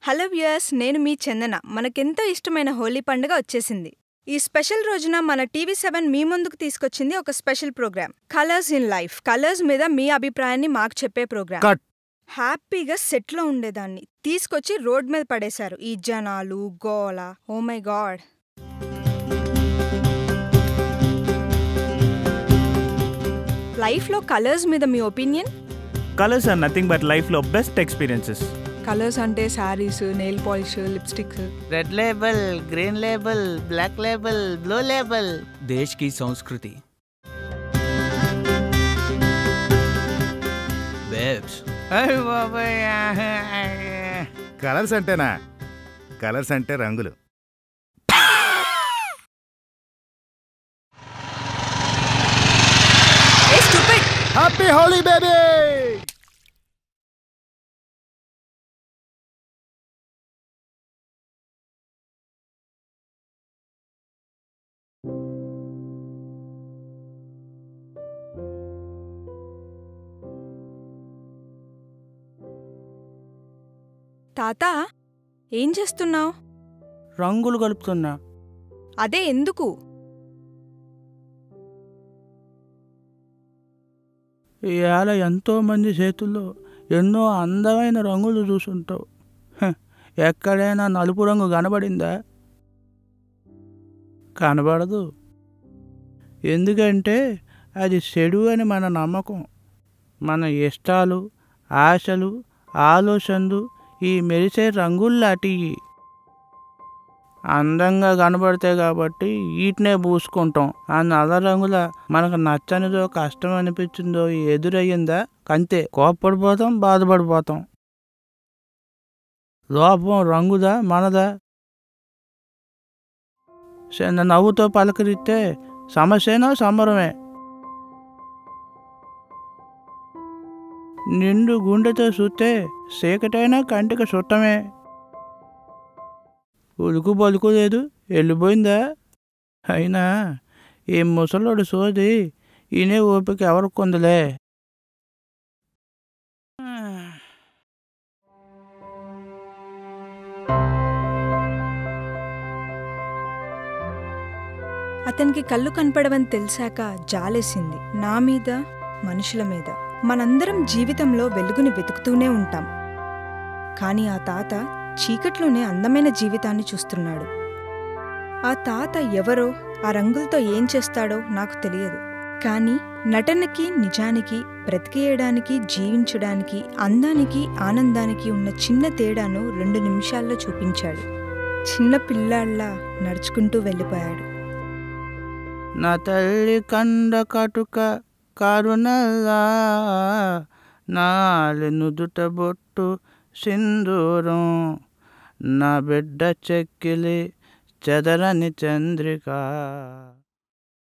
hello viewers నేను మీ చందన మనకెంతో ఇష్టమైన హోలీ పండుగ వచ్చేసింది ఈ స్పెషల్ రోజున మన టీవీ సెవెన్ మీ ముందుకు తీసుకొచ్చింది ఒక special programme colours in life colours మీద మీ అభిప్రాయాన్ని మాకు చెప్పే ప్రోగ్రామ్ కట్ హ్యాపీగా సెట్లో ఉండేదాన్ని తీసుకొచ్చి రోడ్ మీద పడేశారు ఈ జనాలు గోల ఓ మై గాడ్ లైఫ్లో కలర్స్ మీద మీ opinion colours are nothing but లైఫ్లో బెస్ట్ ఎక్స్పీరియన్సెస్ కలర్స్ అంటే saris nail polish lipsticks red label green label black label blue label देश की संस्कृति बेब्स అయ్ బాబాయ్ కలర్స్ అంటేనా కలర్స్ అంటే రంగులు ఏ స్టూపిడ్ హ్యాపీ హోలీ బేబీ తాత ఏం చేస్తున్నావు రంగులు కలుపుతున్నా అదే ఎందుకు ఇవాళ ఎంతో మంది చేతుల్లో ఎన్నో అందమైన రంగులు చూసుంటావు హ, ఎక్కడైనా నలుపు రంగు కనబడిందా కనబడదు ఎందుకంటే అది చెడు అని మన నమ్మకం మన ఇష్టాలు ఆశలు ఆలోచనలు ఈ మెరిసే రంగుల్లాటివి అందంగా కనబడతాయి కాబట్టి వీటినే పూసుకుంటాం ఆ నల్ల రంగుల మనకు నచ్చనిదో కష్టం అనిపించిందో ఎదురయ్యిందా అంతే కోప్పడిపోతాం బాధపడిపోతాం లోపం రంగుదా మనదా చిన్న నవ్వుతో పలకరిస్తే సమస్యనో సంబరమే నిండు గుండెతో చూస్తే చీకటైనా కంటికి చుట్టమే ఉలుకు పలుకు లేదు వెళ్ళిపోయిందా అయినా ఈ ముసలోడు సోది ఈయనే ఓపిక ఎవరికి కొందలే అతనికి కళ్ళు కనపడవని తెలిసాక జాలేసింది నా మీద మనుషుల మీద మనందరం జీవితంలో వెలుగుని వెతుకుతూనే ఉంటాం కానీ ఆ తాత చీకట్లోనే అందమైన జీవితాన్ని చూస్తున్నాడు ఆ తాత ఎవరో ఆ రంగులతో ఏం చేస్తాడో నాకు తెలియదు కానీ నటనకి నిజానికి బ్రతికేయడానికి జీవించడానికి అందానికి ఆనందానికి ఉన్న చిన్న తేడాను రెండు నిమిషాల్లో చూపించాడు చిన్న పిల్లాళ్ళ నడుచుకుంటూ వెళ్ళిపోయాడు నా తల్లి కండ కటుక కరుణల్లా నాలి నుదుట బొట్టు సింధూరం నా బిడ్డ చెక్కిలి చెదరని చంద్రిక